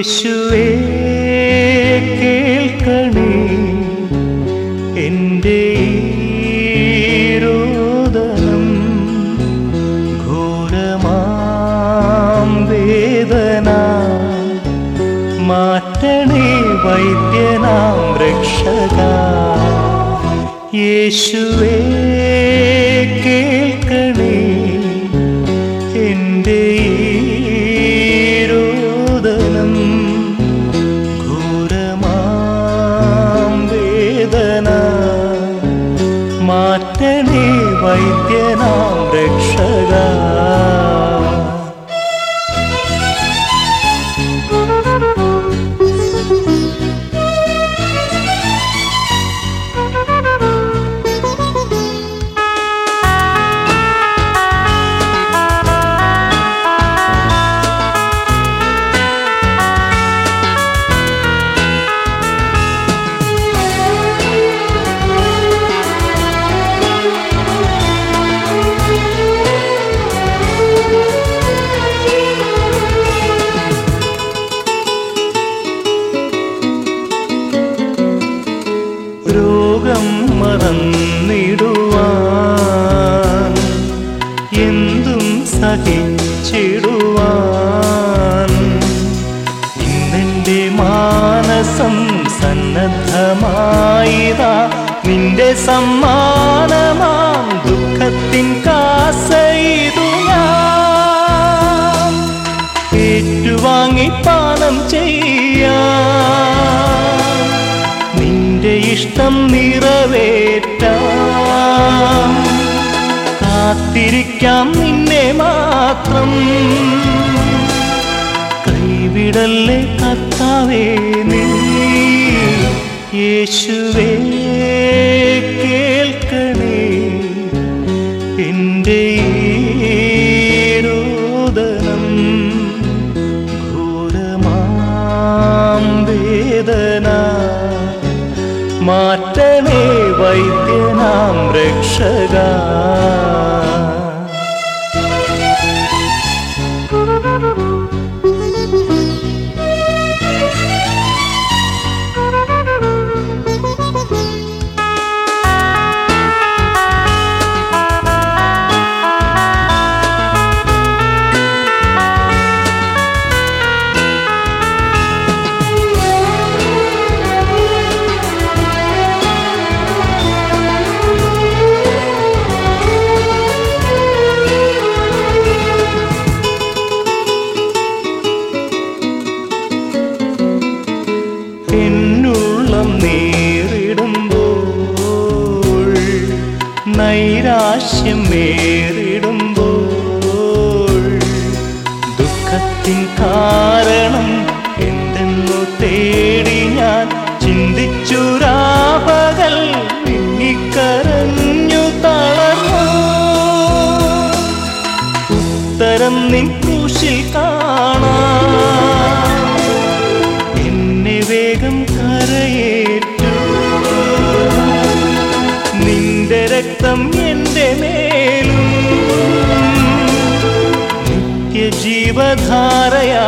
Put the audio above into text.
യേശുവേ കേൾക്കണേ എൻ്റെ രോദനം ഘോരമാം വേദന മാറ്റണേ വൈദ്യനാം രക്ഷക യേശുവേ കേൾക്കണേ എൻ്റെ രോദനം ഘോരമാം വേദന മാറ്റണേ വൈദ്യനാം രക്ഷക രോഗം മറന്നിടുവാൻ എന്തും സഹിച്ചിടുവാൻ ഇന്നെന്റെ മാനസം സന്നദ്ധമായിതാ നിന്റെ സമ്മാനമാം ദുഃഖത്തിൻ കാസയിതു ഞാൻ ഏറ്റുവാങ്ങി പാനം ചെയ്യാം നിന്റെ ഇഷ്ടം നിറവേറ്റാം കാത്തിരിക്കാം നിന്നെ മാത്രം കൈവിടല്ലേ കർത്താവേ നീ യേശുവേ കേൾക്കണേ എൻ്റെ രോദനം ഘോരമാം വേദന മാറ്റണേ വൈദ്യനാം രക്ഷക എന്നുള്ളം നേരിടുമ്പോൾ നൈരാശ്യം നേരിടുമ്പോൾ ദുഃഖത്തിൻ കാരണം എന്തെന്നു തേടി ഞാൻ ചിന്തിച്ചു രാപകൽ വിങ്ങിക്കരഞ്ഞു തളർന്നു ഉത്തരം നിൻ ക്രൂശിൽ കാണാം എന്നെ വേഗം കരയേറ്റു നിന്റെ രക്തം എന്റെ മേലും നിത്യജീവധാരയാ